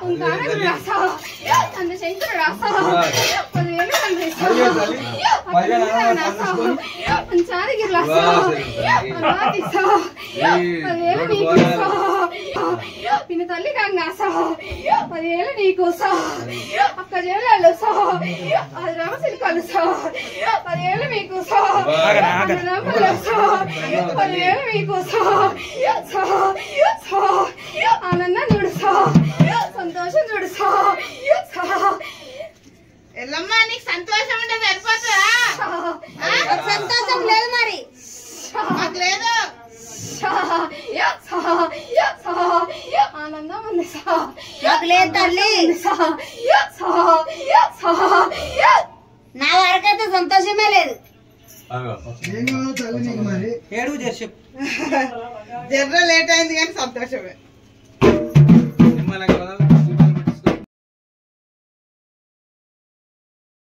ఉంటానని రాసా అంత శంకరు రాసా పదివేలు కనిపిస్తా అడిగే తల్లి. పదివేలు అన్నా పంపించుకొని. పంచానికి రాసా అన్నాదిసా పదివేలు నీకు ఇస్తా. పిన్న తల్లి కంగాసా పదివేలు నీకు సా అక్క జేలు సా అది రామసిరి కలుసా పదివేలు మీకు సా అన్నదమ్ములు సా పదివేలు మీకు సా సా సా ఆనందం చూడు సా సంతోషం చూడు సా సా ఎల్లమ్మా నీకు సంతోషం ఉంటే సరిపోతుందా నాకు సంతోషం లేదు మరి మాకు లేదు ఆనందం ఉంది సా నాకు లేదు తల్లి సా సా సా నా వరకైతే సంతోషమే లేదు ఏం కావాలి తల్లి నీకు మరి ఏడు చేసి జర్ర లేట్ అయింది కానీ సంతోషమే